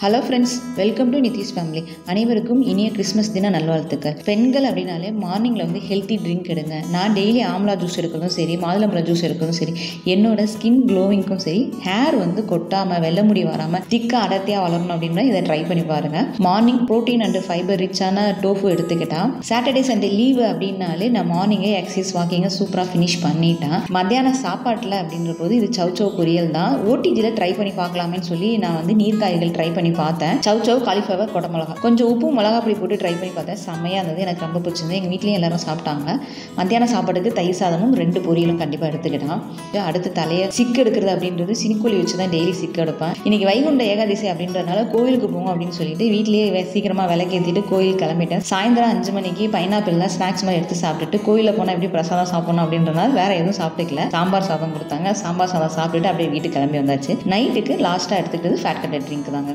hello friends welcome to Nitish family அனைவருக்கும் இனிய Christmas தின நல்வாழ்த்துக்கள் பெண்கள் அப்படின்னாலே மார்னிங்கில் வந்து ஹெல்த்தி ட்ரிங்க் எடுங்க நான் டெய்லி ஆம்லா ஜூஸ் எடுக்கிறதும் சரி மாதுளம்பழம் ஜூஸ் எடுக்கிறதும் சரி என்னோட ஸ்கின் க்ளோவிங்க்கும் சரி ஹேர் வந்து கொட்டாமல் வெள்ளை முடி வராமல் திக்காக அடர்த்தியாக வளரணும் அப்படின்னா இதை ட்ரை பண்ணி பாருங்கள் மார்னிங் ப்ரோட்டீன் அண்ட் ஃபைபர் ரிச்சான டோஃபு எடுத்துக்கிட்டா சாட்டர்டே சண்டே லீவு அப்படின்னாலே நான் மார்னிங்கே எக்ஸசைஸ் வாக்கிங்கை சூப்பராக ஃபினிஷ் பண்ணிட்டேன் மத்தியான சாப்பாட்டில் அப்படின்ற போது இது சவ் சவ் பொரியல் தான் ஓடிஜியில் ட்ரை பண்ணி பார்க்கலாமேன்னு சொல்லி நான் வந்து நீர்க்காய்கள் ட்ரை பண்ணி பார்த்தேன் சவ் சவ் காலிஃப்ளவர் கொடை மிளகா கொஞ்சம் உப்பு மிளகா பொடி போட்டு ட்ரை பண்ணி பார்த்தேன் செம்மையாக இருந்தது எனக்கு ரொம்ப பிடிச்சிருந்தது எங்கள் வீட்லேயும் எல்லாரும் சாப்பிட்டாங்க மத்தியான சாப்பாட்டுக்கு தயிர் சாதமும் ரெண்டு பொரியலும் கண்டிப்பாக எடுத்துக்கிட்டான் அடுத்து தலையை சிக்கு எடுக்கிறது அப்படின்றது சினிக்கோழி வச்சு தான் டெய்லி சிக்கு எடுப்பேன் இன்னைக்கு வைகுண்ட ஏகாதசி அப்படின்றதுனால கோயிலுக்கு போவோம் அப்படின்னு சொல்லிட்டு வீட்லேயே வே- சீக்கிரமா விளக்கேற்றிட்டு கோயில் கிளம்பிட்டேன் சாயந்தரம் அஞ்சு மணிக்கு பைனாப்பிள்லாம் ஸ்நாக்ஸ் மாதிரி எடுத்து சாப்பிட்டுட்டு கோயிலில் போனால் எப்படி பிரசாதம் சாப்பிடணும் அப்படின்றனால வேற எதுவும் சாப்பிட்டுக்கல சாம்பார் சாதம் கொடுத்தாங்க சாம்பார் சாதம் சாப்பிட்டுட்டு அப்படியே வீட்டுக்கு கிளம்பி வந்தாச்சு நைட்டுக்கு லாஸ்ட்டாக எடுத்துக்கிட்டது ஃபேட் கட்டர் ட்ரிங்க் தாங்க